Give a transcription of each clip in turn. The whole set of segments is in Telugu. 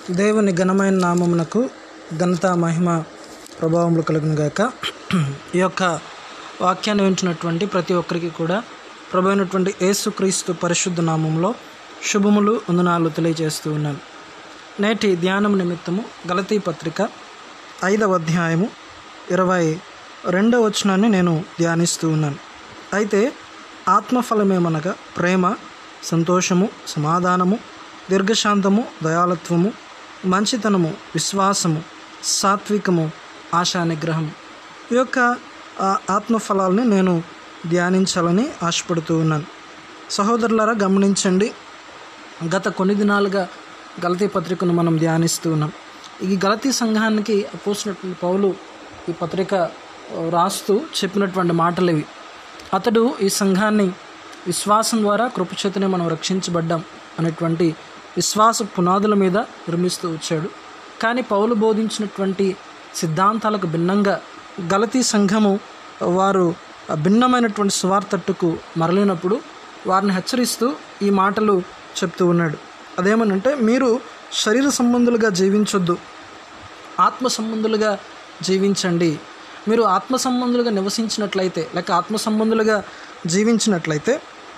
దేవుని ఘనమైన నామమునకు ఘనత మహిమ ప్రభావములు కలుగును గాక ఈ యొక్క వాక్యాన్ని వింటున్నటువంటి ప్రతి ఒక్కరికి కూడా ప్రభు అయినటువంటి యేసుక్రీస్తు పరిశుద్ధ నామంలో శుభములు వందనాలు తెలియజేస్తూ ఉన్నాను నేటి ధ్యానం నిమిత్తము గలతీ పత్రిక ఐదవ అధ్యాయము ఇరవై రెండవ వచనాన్ని నేను ధ్యానిస్తూ ఉన్నాను అయితే ఆత్మఫలమేమనగా ప్రేమ సంతోషము సమాధానము దీర్ఘశాంతము దయాళత్వము మంచితనము విశ్వాసము సాత్వికము ఆశా నిగ్రహం ఈ యొక్క ఆ, ఆత్మఫలాలని నేను ధ్యానించాలని ఆశపడుతూ ఉన్నాను సహోదరులారా గమనించండి గత కొన్ని దినాలుగా గలతీ పత్రికను మనం ధ్యానిస్తూ ఉన్నాం ఈ గలతీ సంఘానికి పోసినటువంటి పౌలు ఈ పత్రిక ఆ, రాస్తూ చెప్పినటువంటి మాటలు ఇవి అతడు ఈ సంఘాన్ని విశ్వాసం ద్వారా కృపచేతనే మనం రక్షించబడ్డాం అనేటువంటి విశ్వాస పునాదుల మీద నిర్మిస్తూ వచ్చాడు కానీ పౌలు బోధించినటువంటి సిద్ధాంతాలకు భిన్నంగా గలతీ సంఘము వారు భిన్నమైనటువంటి స్వార్థట్టుకు మరలినప్పుడు వారిని హెచ్చరిస్తూ ఈ మాటలు చెప్తూ ఉన్నాడు అదేమనంటే మీరు శరీర సంబంధులుగా జీవించొద్దు ఆత్మ సంబంధులుగా జీవించండి మీరు ఆత్మ సంబంధులుగా నివసించినట్లయితే లేక ఆత్మ సంబంధులుగా జీవించినట్లయితే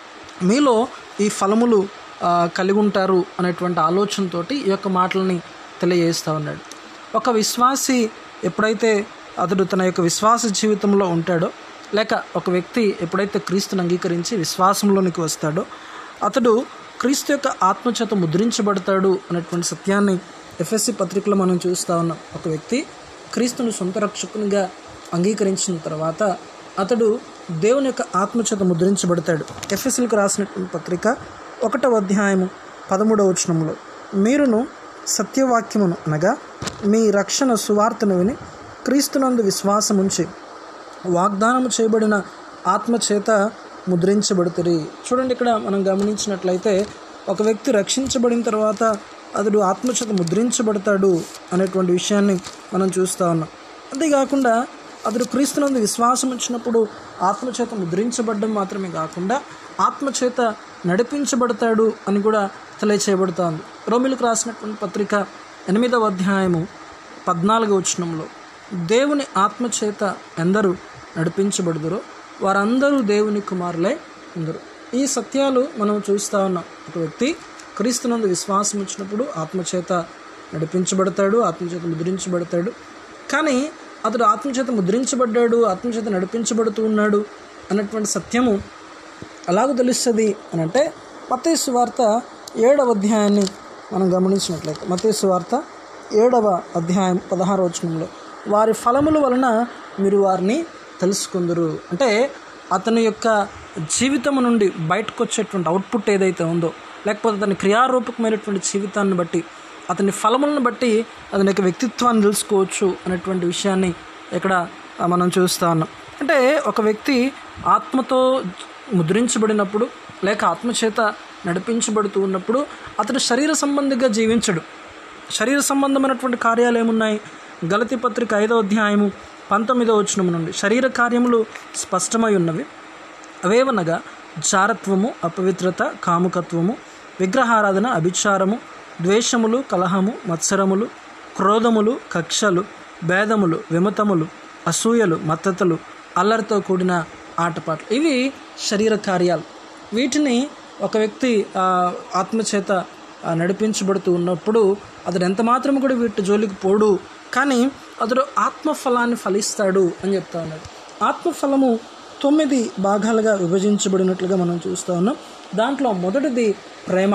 మీలో ఈ ఫలములు ఆ, కలిగి ఉంటారు అనేటువంటి ఆలోచనతోటి ఈ యొక్క మాటలని తెలియజేస్తూ ఉన్నాడు ఒక విశ్వాసి ఎప్పుడైతే అతడు తన యొక్క విశ్వాస జీవితంలో ఉంటాడో లేక ఒక వ్యక్తి ఎప్పుడైతే క్రీస్తుని అంగీకరించి విశ్వాసంలోనికి వస్తాడో అతడు క్రీస్తు యొక్క ఆత్మచేత ముద్రించబడతాడు అనేటువంటి సత్యాన్ని ఎఫ్ఎస్సి పత్రికలో మనం చూస్తూ ఉన్నాం ఒక వ్యక్తి క్రీస్తును సొంత రక్షకునిగా అంగీకరించిన తర్వాత అతడు దేవుని యొక్క ఆత్మచేత ముద్రించబడతాడు ఎఫ్ఎస్ఎల్కి రాసినటువంటి పత్రిక ఒకటవ అధ్యాయము పదమూడవ వచనంలో మీరును సత్యవాక్యమును అనగా మీ రక్షణ సువార్తను విని క్రీస్తునందు విశ్వాసముంచి వాగ్దానము చేయబడిన ఆత్మచేత ముద్రించబడుతుంది చూడండి ఇక్కడ మనం గమనించినట్లయితే ఒక వ్యక్తి రక్షించబడిన తర్వాత అతడు ఆత్మచేత ముద్రించబడతాడు అనేటువంటి విషయాన్ని మనం చూస్తూ ఉన్నాం అంతేకాకుండా అతడు క్రీస్తునందు విశ్వాసం ఇచ్చినప్పుడు ఆత్మచేత ముద్రించబడడం మాత్రమే కాకుండా ఆత్మచేత నడిపించబడతాడు అని కూడా తెలియచేయబడుతోంది రోమిలకు రాసినటువంటి పత్రిక ఎనిమిదవ అధ్యాయము పద్నాలుగవ వచనంలో దేవుని ఆత్మచేత ఎందరు నడిపించబడుదురో వారందరూ దేవుని కుమారులే ఉందరు ఈ సత్యాలు మనం చూస్తూ ఉన్నాం ఒక వ్యక్తి క్రీస్తునందు విశ్వాసం ఇచ్చినప్పుడు ఆత్మచేత నడిపించబడతాడు ఆత్మచేత ముద్రించబడతాడు కానీ అతడు ఆత్మచేత ముద్రించబడ్డాడు ఆత్మచేత నడిపించబడుతూ ఉన్నాడు అన్నటువంటి సత్యము ఎలాగో తెలుస్తుంది అని అంటే మతేసు వార్త ఏడవ అధ్యాయాన్ని మనం గమనించినట్లయితే మతేసు వార్త ఏడవ అధ్యాయం పదహారు వచనంలో వారి ఫలముల వలన మీరు వారిని తెలుసుకుందరు అంటే అతని యొక్క జీవితం నుండి బయటకు వచ్చేటువంటి అవుట్పుట్ ఏదైతే ఉందో లేకపోతే అతని క్రియారూపకమైనటువంటి జీవితాన్ని బట్టి అతని ఫలములను బట్టి అతని యొక్క వ్యక్తిత్వాన్ని తెలుసుకోవచ్చు అనేటువంటి విషయాన్ని ఇక్కడ ఆ, మనం చూస్తూ ఉన్నాం అంటే ఒక వ్యక్తి ఆత్మతో ముద్రించబడినప్పుడు లేక ఆత్మచేత నడిపించబడుతూ ఉన్నప్పుడు అతడు శరీర సంబంధిగా జీవించడు శరీర సంబంధమైనటువంటి కార్యాలు ఏమున్నాయి గలతి పత్రిక ఐదో అధ్యాయము పంతొమ్మిదో వచనం నుండి శరీర కార్యములు స్పష్టమై ఉన్నవి అవేవనగా జారత్వము అపవిత్రత కాముకత్వము విగ్రహారాధన అభిచారము ద్వేషములు కలహము మత్సరములు క్రోధములు కక్షలు భేదములు విమతములు అసూయలు మత్తతలు అల్లరితో కూడిన ఆటపాటలు ఇవి శరీర కార్యాలు వీటిని ఒక వ్యక్తి ఆ, ఆత్మచేత ఆ, నడిపించబడుతూ ఉన్నప్పుడు అతడు ఎంత మాత్రం కూడా వీటి జోలికి పోడు కానీ అతడు ఆత్మఫలాన్ని ఫలిస్తాడు అని చెప్తా ఉన్నాడు ఆత్మఫలము తొమ్మిది భాగాలుగా విభజించబడినట్లుగా మనం చూస్తూ ఉన్నాం దాంట్లో మొదటిది ప్రేమ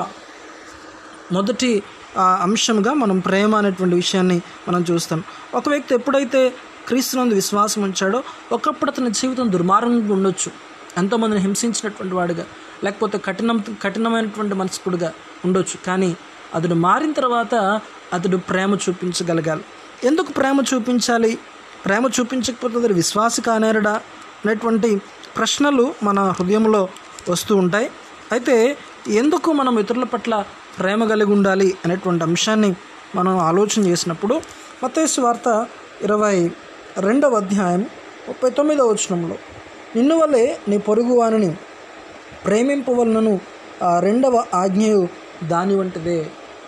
మొదటి ఆ, అంశంగా మనం ప్రేమ అనేటువంటి విషయాన్ని మనం చూస్తాం ఒక వ్యక్తి ఎప్పుడైతే క్రీస్తునందు విశ్వాసం ఉంచాడో ఒకప్పుడు అతని జీవితం దుర్మార్గంగా ఉండొచ్చు ఎంతోమందిని హింసించినటువంటి వాడుగా లేకపోతే కఠినం కఠినమైనటువంటి మనస్కుడుగా ఉండొచ్చు కానీ అతడు మారిన తర్వాత అతడు ప్రేమ చూపించగలగాలి ఎందుకు ప్రేమ చూపించాలి ప్రేమ చూపించకపోతే అతడు విశ్వాసి కానేరడా అనేటువంటి ప్రశ్నలు మన హృదయంలో వస్తూ ఉంటాయి అయితే ఎందుకు మనం ఇతరుల పట్ల ప్రేమ కలిగి ఉండాలి అనేటువంటి అంశాన్ని మనం ఆలోచన చేసినప్పుడు మతేసు వార్త ఇరవై రెండవ అధ్యాయం ముప్పై తొమ్మిదవ వచనంలో నిన్ను వల్లే నీ పొరుగు వానిని ప్రేమింపవలనను ఆ రెండవ ఆజ్ఞయు దాని వంటిదే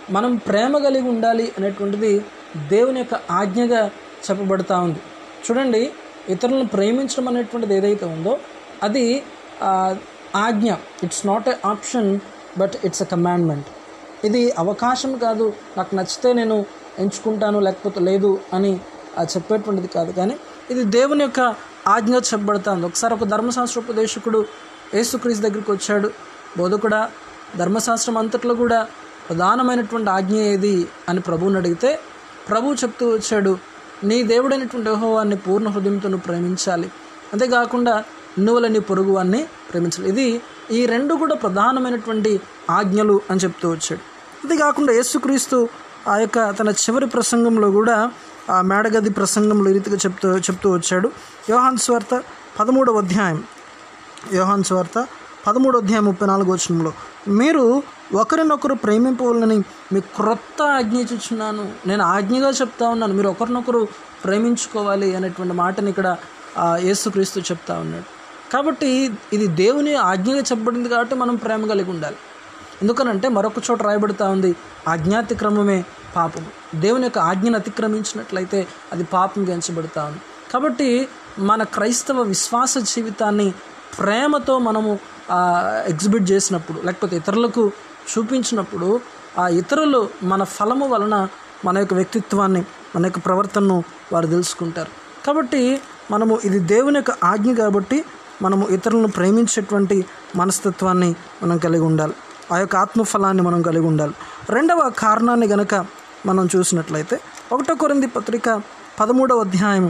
మనం ప్రేమ కలిగి ఉండాలి అనేటువంటిది దేవుని యొక్క ఆజ్ఞగా చెప్పబడతా ఉంది చూడండి ఇతరులను ప్రేమించడం అనేటువంటిది ఏదైతే ఉందో అది ఆ, ఆజ్ఞ it's not a option but it's a commandment ఇది అవకాశం కాదు నాకు నచ్చితే నేను ఎంచుకుంటాను లేకపోతే లేదు అని ఆ, చెప్పేటువంటిది కాదు కానీ ఇది దేవుని యొక్క ఆజ్ఞ చెప్పబడుతుంది ఒకసారి ఒక ధర్మశాస్త్ర ఉపదేశకుడు యేసుక్రీస్తు దగ్గరికి వచ్చాడు బోధకుడా ధర్మశాస్త్రం అంతట్లో కూడా ప్రధానమైనటువంటి ఆజ్ఞ ఏది అని ప్రభువుని అడిగితే ప్రభువు చెప్తూ వచ్చాడు నీ దేవుడైనటువంటి యెహోవాన్ని పూర్ణ హృదయంతో నువ్వు ప్రేమించాలి అంతేకాకుండా నువ్వుల నీ పొరుగు వాన్ని ప్రేమించాలి ఇది ఈ రెండు కూడా ప్రధానమైనటువంటి ఆజ్ఞలు అని చెప్తూ వచ్చాడు అంతేకాకుండా యేసుక్రీస్తు ఆ యొక్క తన చివరి ప్రసంగంలో కూడా ఆ మేడగది ప్రసంగంలో ఈ రీతిగా చెప్తూ చెప్తూ వచ్చాడు యోహాన్ స్వార్త పదమూడవ అధ్యాయం యోహాన్ స్వార్త పదమూడు అధ్యాయం ముప్పై నాలుగు వచనంలో మీరు ఒకరినొకరు ప్రేమింపవాలని మీ క్రొత్త ఆజ్ఞ ఇచ్చుచున్నాను నేను ఆజ్ఞగా చెప్తా ఉన్నాను మీరు ఒకరినొకరు ప్రేమించుకోవాలి అనేటువంటి మాటని ఇక్కడ ఆ, యేసుక్రీస్తు చెప్తా ఉన్నాడు కాబట్టి ఇది దేవుని ఆజ్ఞగా చెప్పబడింది కాబట్టి మనం ప్రేమ కలిగి ఉండాలి ఎందుకనంటే మరొక చోట రాయబడుతూ ఉంది ఆజ్ఞాతిక్రమమే పాపం దేవుని యొక్క ఆజ్ఞను అతిక్రమించినట్లయితే అది పాపంగా ఎంచబడుతూ ఉంది కాబట్టి మన క్రైస్తవ విశ్వాస జీవితాన్ని ప్రేమతో మనము ఎగ్జిబిట్ చేసినప్పుడు లేకపోతే ఇతరులకు చూపించినప్పుడు ఆ ఇతరులు మన ఫలము వలన మన యొక్క వ్యక్తిత్వాన్ని మన యొక్క ప్రవర్తనను వారు తెలుసుకుంటారు కాబట్టి మనము ఇది దేవుని యొక్క ఆజ్ఞ కాబట్టి మనము ఇతరులను ప్రేమించేటువంటి మనస్తత్వాన్ని మనం కలిగి ఉండాలి ఆ యొక్క ఆత్మఫలాన్ని మనం కలిగి ఉండాలి రెండవ కారణాన్ని గనక మనం చూసినట్లయితే ఒకటో కొరింది పత్రిక పదమూడవ అధ్యాయం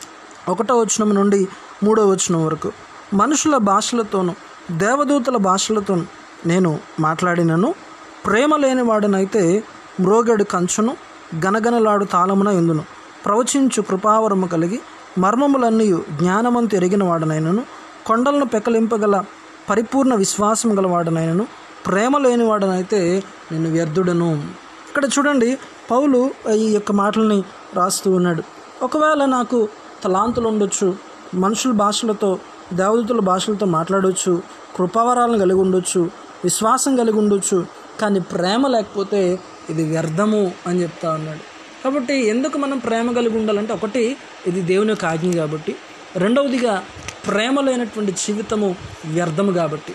ఒకటో వచనం నుండి మూడో వచనం వరకు మనుషుల భాషలతోనూ దేవదూతల భాషలతోనూ నేను మాట్లాడినను ప్రేమ లేని వాడినైతే మ్రోగడు కంచును గనగనలాడు తాళమున ఎందును ప్రవచించు కృపావరము కలిగి మర్మములన్నీ జ్ఞానమంతు ఎరిగిన వాడనైనను కొండలను పెకలింపగల పరిపూర్ణ విశ్వాసం గల వాడనైనను ప్రేమ లేని వాడనైతే నేను వ్యర్థుడను ఇక్కడ చూడండి పౌలు ఈ యొక్క మాటల్ని రాస్తూ ఉన్నాడు ఒకవేళ నాకు తలాంతులు ఉండొచ్చు మనుషుల భాషలతో దేవదూతుల భాషలతో మాట్లాడవచ్చు కృపావరాలను కలిగి ఉండొచ్చు విశ్వాసం కలిగి ఉండొచ్చు కానీ ప్రేమ లేకపోతే ఇది వ్యర్థము అని చెప్తా ఉన్నాడు కాబట్టి ఎందుకు మనం ప్రేమ కలిగి ఉండాలంటే ఒకటి ఇది దేవుని యొక్క ఆజ్ఞ కాబట్టి రెండవదిగా ప్రేమ లేనటువంటి జీవితము వ్యర్థము కాబట్టి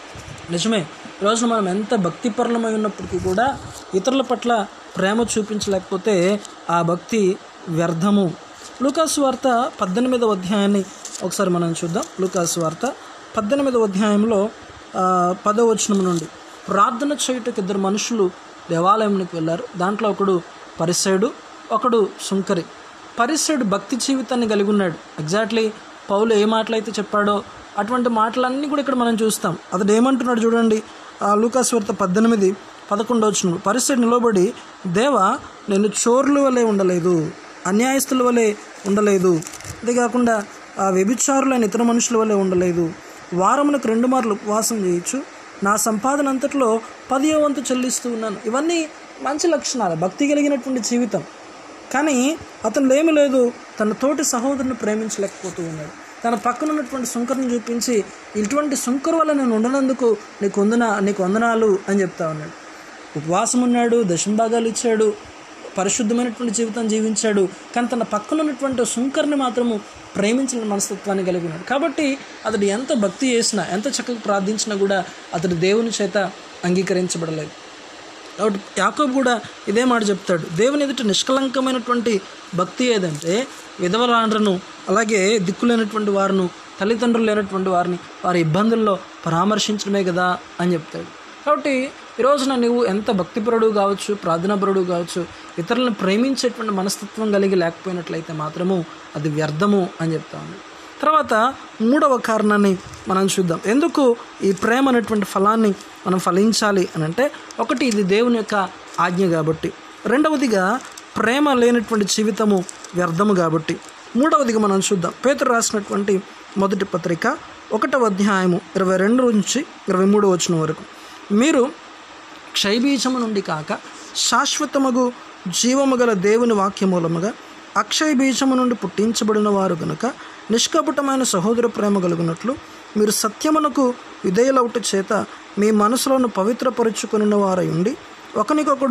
నిజమే ఈరోజు మనం ఎంత భక్తిపరులమై ఉన్నప్పటికీ కూడా ఇతరుల పట్ల ప్రేమ చూపించలేకపోతే ఆ భక్తి వ్యర్థము లూకాసు వార్త పద్దెనిమిదవ అధ్యాయాన్ని ఒకసారి మనం చూద్దాం లూకాసు వార్త పద్దెనిమిదవ అధ్యాయంలో ఆ, పదవ వచనం నుండి ప్రార్థన చేయుటకు ఇద్దరు మనుషులు దేవాలయంలోకి వెళ్ళారు దాంట్లో ఒకడు పరిసేడు ఒకడు సుంకరి పరిసేడు భక్తి జీవితాన్ని కలిగి ఉన్నాడు ఎగ్జాక్ట్లీ పౌలు ఏ మాటలైతే చెప్పాడో అటువంటి మాటలన్నీ కూడా ఇక్కడ మనం చూస్తాం అతడు ఏమంటున్నాడు చూడండి ఆ లూకాస్ వార్త పద్దెనిమిది పదకొండు వచ్చిన పరిస్థితి నిలబడి దేవ నేను చోర్ల వలె ఉండలేదు అన్యాయస్తుల వలె ఉండలేదు అంతేకాకుండా ఆ వ్యభిచారులైన ఇతర మనుషుల వలె ఉండలేదు వారమునకు రెండు మార్లు ఉపవాసం చేయొచ్చు నా సంపాదన అంతట్లో పదియో వంతు చెల్లిస్తూ ఉన్నాను ఇవన్నీ మంచి లక్షణాలు భక్తి కలిగినటువంటి జీవితం కానీ అతను ఏమీ లేదు తన తోటి సహోదరుని ప్రేమించలేకపోతూ ఉన్నాడు తన పక్కన ఉన్నటువంటి సుంకరుని చూపించి ఇటువంటి సుంకరు వల్ల నేను ఉండనందుకు నీకు వందన నీకు వందనాలు అని చెప్తా ఉన్నాడు ఉపవాసం ఉన్నాడు దశంభాగాలు ఇచ్చాడు పరిశుద్ధమైనటువంటి జీవితం జీవించాడు కానీ తన పక్కన ఉన్నటువంటి సుంకర్ని మాత్రము ప్రేమించిన మనస్తత్వాన్ని కలిగి ఉన్నాడు కాబట్టి అతడు ఎంత భక్తి చేసినా ఎంత చక్కగా ప్రార్థించినా కూడా అతడు దేవుని చేత అంగీకరించబడలేదు కాబట్టి యాకోబు కూడా ఇదే మాట చెప్తాడు దేవుని ఎదుట నిష్కలంకమైనటువంటి భక్తి ఏదంటే విధవరాండ్రను అలాగే దిక్కులేనటువంటి వారిను తల్లిదండ్రులు లేనటువంటి వారిని వారి ఇబ్బందుల్లో పరామర్శించడమే కదా అని చెప్తాడు కాబట్టి ఈ రోజున నువ్వు ఎంత భక్తిపరుడు కావచ్చు ప్రార్థనాపరుడు కావచ్చు ఇతరులను ప్రేమించేటువంటి మనస్తత్వం కలిగి లేకపోయినట్లయితే మాత్రము అది వ్యర్థము అని చెప్తా ఉన్నాడు తర్వాత మూడవ కారణాన్ని మనం చూద్దాం ఎందుకు ఈ ప్రేమ అనేటువంటి ఫలాన్ని మనం ఫలించాలి అని అంటే ఒకటి ఇది దేవుని యొక్క ఆజ్ఞ కాబట్టి రెండవదిగా ప్రేమ లేనటువంటి జీవితము వ్యర్థము కాబట్టి మూడవదిగా మనం చూద్దాం పేతురు రాసినటువంటి మొదటి పత్రిక ఒకటవ అధ్యాయము ఇరవై రెండు నుంచి ఇరవై మూడు వచ్చిన వరకు మీరు క్షయబీజము నుండి కాక శాశ్వతమగు జీవము గల దేవుని వాక్యమూలముగా అక్షయ బీజము నుండి పుట్టించబడిన వారు గనుక నిష్కపటమైన సహోదర ప్రేమ కలుగునట్లు మీరు సత్యమునకు విధేయులవుట చేత మీ మనసులను పవిత్రపరుచుకుని వారై ఉండి ఒకనికొకడు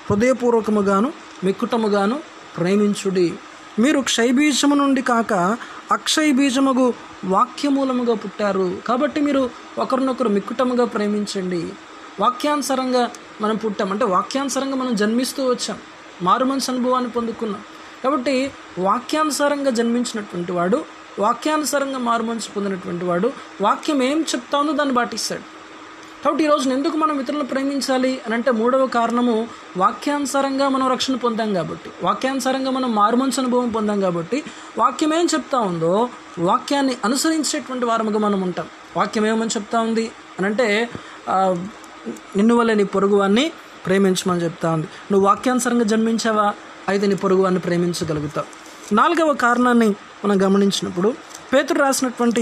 హృదయపూర్వకముగాను మిక్కుటముగాను ప్రేమించుడి మీరు క్షయబీజము నుండి కాక అక్షయ బీజముగు వాక్యమూలముగా పుట్టారు కాబట్టి మీరు ఒకరినొకరు మిక్కుటముగా ప్రేమించండి వాక్యానుసారంగా మనం పుట్టాం అంటే వాక్యానుసారంగా మనం జన్మిస్తూ వచ్చాం మారు మనసు అనుభవాన్ని పొందుకున్నాం కాబట్టి వాక్యానుసారంగా జన్మించినటువంటి వాడు వాక్యానుసారంగా మారు మనసు పొందినటువంటి వాడు వాక్యం ఏం చెప్తా ఉందో దాన్ని పాటిస్తాడు కాబట్టి ఈ రోజున ఎందుకు మనం ఇతరులను ప్రేమించాలి అని అంటే మూడవ కారణము వాక్యానుసారంగా మనం రక్షణ పొందాం కాబట్టి వాక్యానుసారంగా మనం మారుమనసు అనుభవం పొందాం కాబట్టి వాక్యం ఏం చెప్తా ఉందో వాక్యాన్ని అనుసరించేటువంటి వారముగా మనం ఉంటాం వాక్యం ఏమని చెప్తా ఉంది అని అంటే ఆ, నిన్ను వల్ల నీ పొరుగువాన్ని ప్రేమించమని చెప్తా ఉంది నువ్వు వాక్యానుసారంగా జన్మించావా అయితే నీ పొరుగువాన్ని ప్రేమించగలుగుతావు నాలుగవ కారణాన్ని మనం గమనించినప్పుడు పేతురు రాసినటువంటి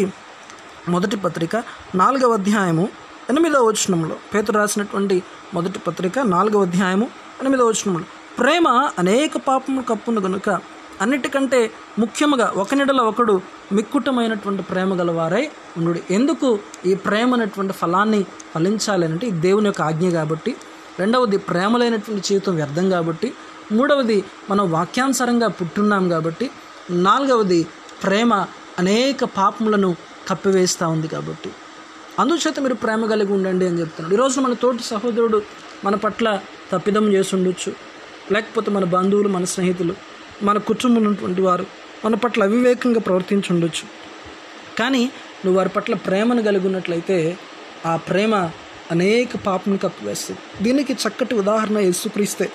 మొదటి పత్రిక నాలుగవ అధ్యాయము ఎనిమిదవ వచనంలో పేతురు రాసినటువంటి మొదటి పత్రిక నాలుగవ అధ్యాయము ఎనిమిదవ వచనంలో ప్రేమ అనేక పాపము కప్పును గనుక అన్నిటికంటే ముఖ్యముగా ఒకనిడల ఒకడు మిక్కుటమైనటువంటి ప్రేమ గలవారై ఉండు ఎందుకు ఈ ప్రేమ అనేటువంటి ఫలాన్ని ఫలించాలి అంటే ఇది దేవుని యొక్క ఆజ్ఞ కాబట్టి రెండవది ప్రేమ లేనటువంటి జీవితం వ్యర్థం కాబట్టి మూడవది మనం వాక్యానుసారంగా పుట్టున్నాం కాబట్టి నాలుగవది ప్రేమ అనేక పాపములను కప్పివేస్తూ ఉంది కాబట్టి అందుచేత మీరు ప్రేమ కలిగి ఉండండి అని చెప్తున్నాడు ఈరోజు మన తోటి సహోదరుడు మన పట్ల తప్పిదం చేసి ఉండొచ్చు లేకపోతే మన బంధువులు మన స్నేహితులు మన కుటుంబం ఉన్నటువంటి వారు మన పట్ల అవివేకంగా ప్రవర్తించి ఉండొచ్చు కానీ నువ్వు వారి పట్ల ప్రేమను కలిగి ఉన్నట్లయితే ఆ ప్రేమ అనేక పాపను కప్పివేస్తుంది దీనికి చక్కటి ఉదాహరణ యేసుక్రీస్తే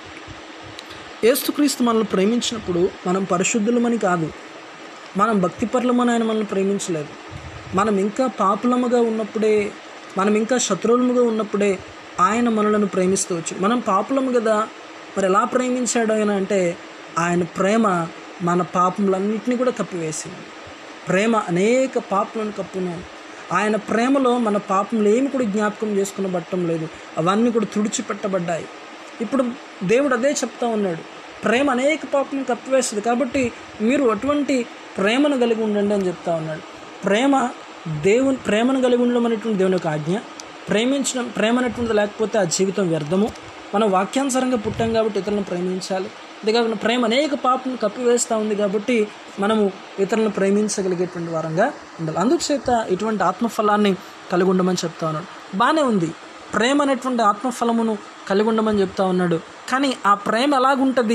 యేసుక్రీస్తు మనల్ని ప్రేమించినప్పుడు మనం పరిశుద్ధులమని కాదు మనం భక్తిపరులమని ఆయన మనల్ని ప్రేమించలేదు మనం ఇంకా పాపులముగా ఉన్నప్పుడే మనం ఇంకా శత్రువులముగా ఉన్నప్పుడే ఆయన మనలను ప్రేమిస్తూ వచ్చు మనం పాపులము కదా మరి ఎలా ప్రేమించాడు ఆయన అంటే ఆయన ప్రేమ మన పాపములన్నింటినీ కూడా కప్పివేసింది ప్రేమ అనేక పాపలను కప్పును ఆయన ప్రేమలో మన పాపములు ఏమి కూడా జ్ఞాపకం చేసుకుని పట్టడం లేదు అవన్నీ కూడా తుడిచిపెట్టబడ్డాయి ఇప్పుడు దేవుడు అదే చెప్తా ఉన్నాడు ప్రేమ అనేక పాపలను కప్పివేస్తుంది కాబట్టి మీరు అటువంటి ప్రేమను కలిగి ఉండండి అని చెప్తా ఉన్నాడు ప్రేమ దేవుని ప్రేమను కలిగి ఉండడం అనేటువంటి దేవుని యొక్క ఆజ్ఞ ప్రేమించడం ప్రేమ అనేటువంటిది లేకపోతే ఆ జీవితం వ్యర్థము మనం వాక్యానుసారంగా పుట్టాం కాబట్టి ఇతరులను ప్రేమించాలి అంతేకాకుండా ప్రేమ అనేక పాపను కప్పివేస్తూ ఉంది కాబట్టి మనము ఇతరులను ప్రేమించగలిగేటువంటి వారంగా ఉండాలి అందుచేత ఇటువంటి ఆత్మఫలాన్ని కలిగి ఉండమని చెప్తా ఉన్నాడు బాగానే ఉంది ప్రేమ అనేటువంటి ఆత్మఫలమును కలిగి ఉండమని చెప్తా ఉన్నాడు కానీ ఆ ప్రేమ ఎలాగుంటుంది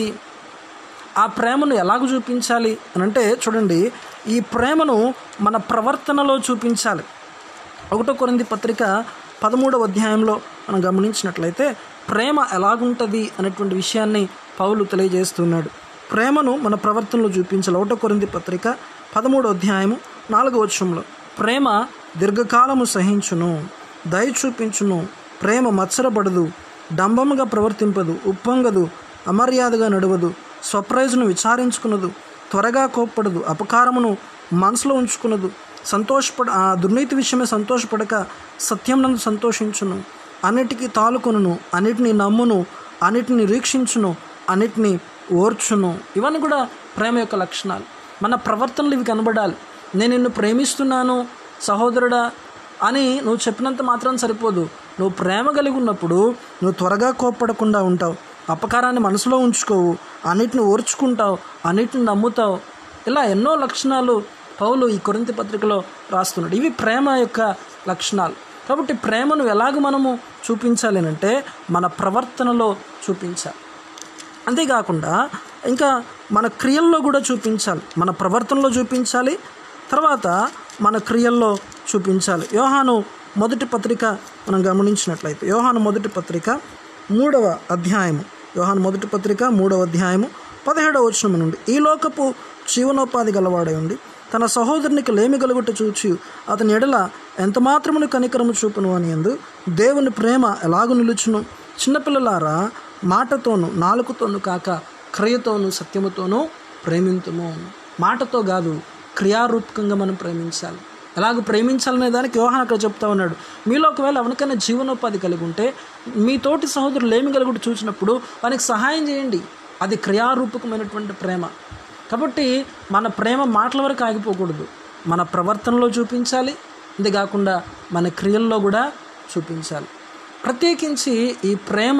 ఆ ప్రేమను ఎలాగ చూపించాలి అని అంటే చూడండి ఈ ప్రేమను మన ప్రవర్తనలో చూపించాలి ఒకటో కొరింది పత్రిక పదమూడవ అధ్యాయంలో మనం గమనించినట్లయితే ప్రేమ ఎలాగుంటుంది అనేటువంటి విషయాన్ని పౌలు తెలియజేస్తున్నాడు ప్రేమను మన ప్రవర్తనలో చూపించాలి ఒకటో కొరింది పత్రిక పదమూడో అధ్యాయము నాలుగో వచ్చంలో ప్రేమ దీర్ఘకాలము సహించును దయ చూపించును ప్రేమ మత్సరపడదు డంబముగా ప్రవర్తింపదు ఉప్పొంగదు అమర్యాదగా నడవదు స్వప్రయోజనం విచారించుకున్నదు త్వరగా కోప్పడదు అపకారమును మనసులో ఉంచుకున్నదు సంతోషపడ ఆ దుర్నీతి విషయమే సంతోషపడక సత్యం నందు సంతోషించును అన్నిటికీ తాలుకొనును అన్నిటినీ నమ్మును అన్నిటిని నిరీక్షించును అన్నిటినీ ఓర్చును ఇవన్నీ కూడా ప్రేమ యొక్క లక్షణాలు మన ప్రవర్తనలు ఇవి కనబడాలి నేను నిన్ను ప్రేమిస్తున్నాను సహోదరుడా అని నువ్వు చెప్పినంత మాత్రం సరిపోదు నువ్వు ప్రేమ కలిగి ఉన్నప్పుడు నువ్వు త్వరగా కోప్పడకుండా ఉంటావు అపకారాన్ని మనసులో ఉంచుకోవు అన్నిటిని ఓర్చుకుంటావు అన్నిటిని నమ్ముతావు ఇలా ఎన్నో లక్షణాలు పౌలు ఈ కొరింత పత్రికలో రాస్తున్నాడు ఇవి ప్రేమ యొక్క లక్షణాలు కాబట్టి ప్రేమను ఎలాగ మనము చూపించాలి అంటే మన ప్రవర్తనలో చూపించాలి అంతేకాకుండా ఇంకా మన క్రియల్లో కూడా చూపించాలి మన ప్రవర్తనలో చూపించాలి తర్వాత మన క్రియల్లో చూపించాలి యోహాను మొదటి పత్రిక మనం గమనించినట్లయితే యోహాను మొదటి పత్రిక మూడవ అధ్యాయము యోహాను మొదటి పత్రిక మూడవ అధ్యాయము పదిహేడవ వచనం నుండి ఈ లోకపు జీవనోపాధి గలవాడై ఉండి తన సహోదరునికి లేమి కలుగుట చూచి అతని ఎడల ఎంత మాత్రమును కనికరము చూపును అని ఎందు దేవుని ప్రేమ ఎలాగు నిలుచును చిన్నపిల్లలారా మాటతోను నాలుకతోను కాక క్రియతోను సత్యముతోనూ ప్రేమింతుము మాటతో కాదు క్రియారూపకంగా మనం ప్రేమించాలి ఎలాగ ప్రేమించాలనే దానికి యోహాన్ అక్కడ చెప్తా ఉన్నాడు మీలో ఒకవేళ ఎవరికైనా జీవనోపాధి కలిగి ఉంటే మీ తోటి సహోదరులు ఏమి కలుగుడు చూసినప్పుడు వానికి సహాయం చేయండి అది క్రియారూపకమైనటువంటి ప్రేమ కాబట్టి మన ప్రేమ మాటల వరకు ఆగిపోకూడదు మన ప్రవర్తనలో చూపించాలి అంతేకాకుండా మన క్రియల్లో కూడా చూపించాలి ప్రత్యేకించి ఈ ప్రేమ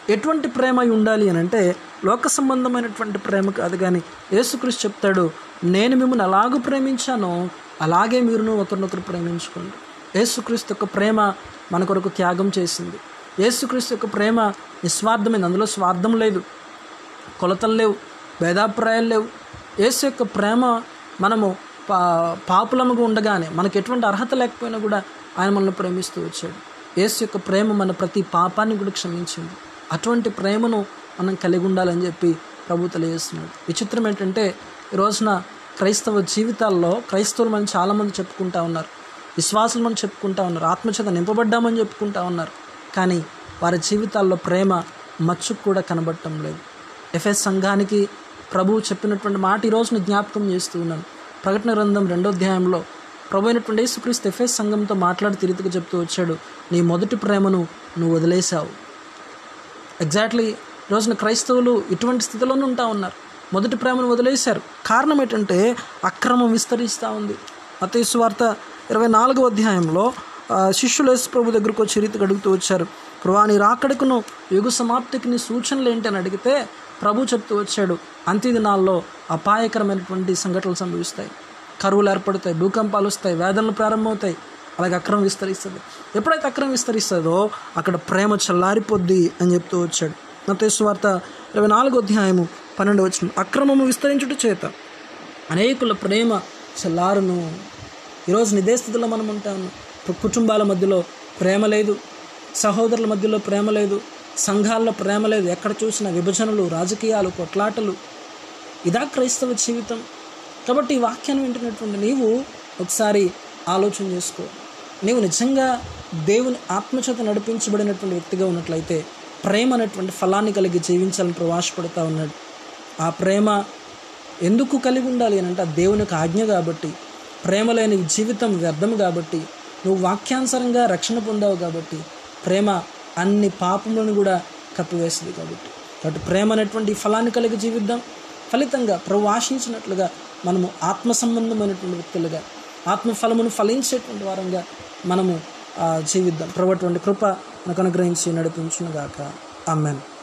ఎటువంటి ప్రేమ అయి ఉండాలి అని అంటే లోక సంబంధమైనటువంటి ప్రేమ కాదు కానీ యేసుక్రీస్తు చెప్తాడు నేను మిమ్మల్ని అలాగూ ప్రేమించానో అలాగే మీరును ఒకరినొకరు ప్రేమించుకోండి యేసుక్రీస్తు యొక్క ప్రేమ మన కొరకు త్యాగం చేసింది యేసుక్రీస్తు యొక్క ప్రేమ నిస్వార్థమైంది అందులో స్వార్థం లేదు కొలతలు లేవు భేదాభిప్రాయాలు లేవు యేసు యొక్క ప్రేమ మనము పా పాపులముగా ఉండగానే మనకు ఎటువంటి అర్హత లేకపోయినా కూడా ఆయన మనల్ని ప్రేమిస్తూ వచ్చాడు యేసు యొక్క ప్రేమ మన ప్రతి పాపాన్ని కూడా క్షమించింది అటువంటి ప్రేమను మనం కలిగి ఉండాలని చెప్పి ప్రభు తెలియజేస్తున్నాడు విచిత్రం ఏంటంటే ఈ రోజున క్రైస్తవ జీవితాల్లో క్రైస్తవులు మనం చాలామంది చెప్పుకుంటా ఉన్నారు విశ్వాసులు మనం చెప్పుకుంటా ఉన్నారు ఆత్మచేత నింపబడ్డామని చెప్పుకుంటా ఉన్నారు కానీ వారి జీవితాల్లో ప్రేమ మచ్చుకు కూడా కనబడటం లేదు ఎఫ్ఎస్ సంఘానికి ప్రభువు చెప్పినటువంటి మాట ఈ రోజున జ్ఞాపకం చేస్తూ ఉన్నాను ప్రకటన గ్రంథం రెండో అధ్యాయంలో ప్రభు అయినటువంటి యేసుక్రీస్తు ఎఫ్ఎస్ సంఘంతో మాట్లాడి తిరిగిగా చెప్తూ వచ్చాడు నీ మొదటి ప్రేమను నువ్వు వదిలేశావు ఎగ్జాక్ట్లీ రోజున క్రైస్తవులు ఇటువంటి స్థితిలోనే ఉంటా ఉన్నారు మొదటి ప్రేమను వదిలేశారు కారణం ఏంటంటే అక్రమం విస్తరిస్తూ ఉంది అతీసు వార్త ఇరవై నాలుగో అధ్యాయంలో ఆ, శిష్యులు యేసు ప్రభు దగ్గరకు వచ్చి రీతికి అడుగుతూ వచ్చారు ప్రభా నీ రాకడకును యుగ సమాప్తికి నీ సూచనలు ఏంటి అని అడిగితే ప్రభు చెప్తూ వచ్చాడు అంత్య దినాల్లో అపాయకరమైనటువంటి సంఘటనలు సంభవిస్తాయి కరువులు ఏర్పడతాయి భూకంపాలు వస్తాయి వేదనలు ప్రారంభమవుతాయి అలాగే అక్రమం విస్తరిస్తుంది ఎప్పుడైతే అక్రమం విస్తరిస్తుందో అక్కడ ప్రేమ చల్లారిపోద్ది అని చెప్తూ వచ్చాడు మత్తయి వార్త ఇరవై నాలుగో అధ్యాయము పన్నెండు వచ్చిన అక్రమము విస్తరించుట చేత అనేకుల ప్రేమ చల్లారును ఈరోజు నిదే స్థితిలో మనం ఉంటాము కుటుంబాల మధ్యలో ప్రేమ లేదు సహోదరుల మధ్యలో ప్రేమ లేదు సంఘాల్లో ప్రేమ లేదు ఎక్కడ చూసినా విభజనలు రాజకీయాలు కొట్లాటలు ఇదా క్రైస్తవ జీవితం కాబట్టి ఈ వాక్యాన్ని వింటున్నటువంటి నీవు ఒకసారి ఆలోచన చేసుకో నీవు నిజంగా దేవుని ఆత్మచేత నడిపించబడినటువంటి వ్యక్తిగా ఉన్నట్లయితే ప్రేమ అనేటువంటి ఫలాన్ని కలిగి జీవించాలని ప్రవాసపడుతూ ఉన్నాడు ఆ ప్రేమ ఎందుకు కలిగి ఉండాలి అని అంటే ఆ దేవుని యొక్క ఆజ్ఞ కాబట్టి ప్రేమ లేని ఈ జీవితం వ్యర్థం కాబట్టి నువ్వు వాక్యానుసారంగా రక్షణ పొందావు కాబట్టి ప్రేమ అన్ని పాపములను కూడా కప్పివేస్తుంది కాబట్టి కాబట్టి ప్రేమ అనేటువంటి ఈ ఫలాన్ని కలిగి జీవిద్దాం ఫలితంగా ప్రభు ఆశించినట్లుగా మనము ఆత్మ సంబంధమైనటువంటి వ్యక్తులుగా ఆత్మ ఫలమును ఫలించేటువంటి వారంగా మనము ఆ, జీవిద్దాం ప్రభు అటువంటి కృప మనకు అనుగ్రహించి నడిపించునుగాక ఆమెన్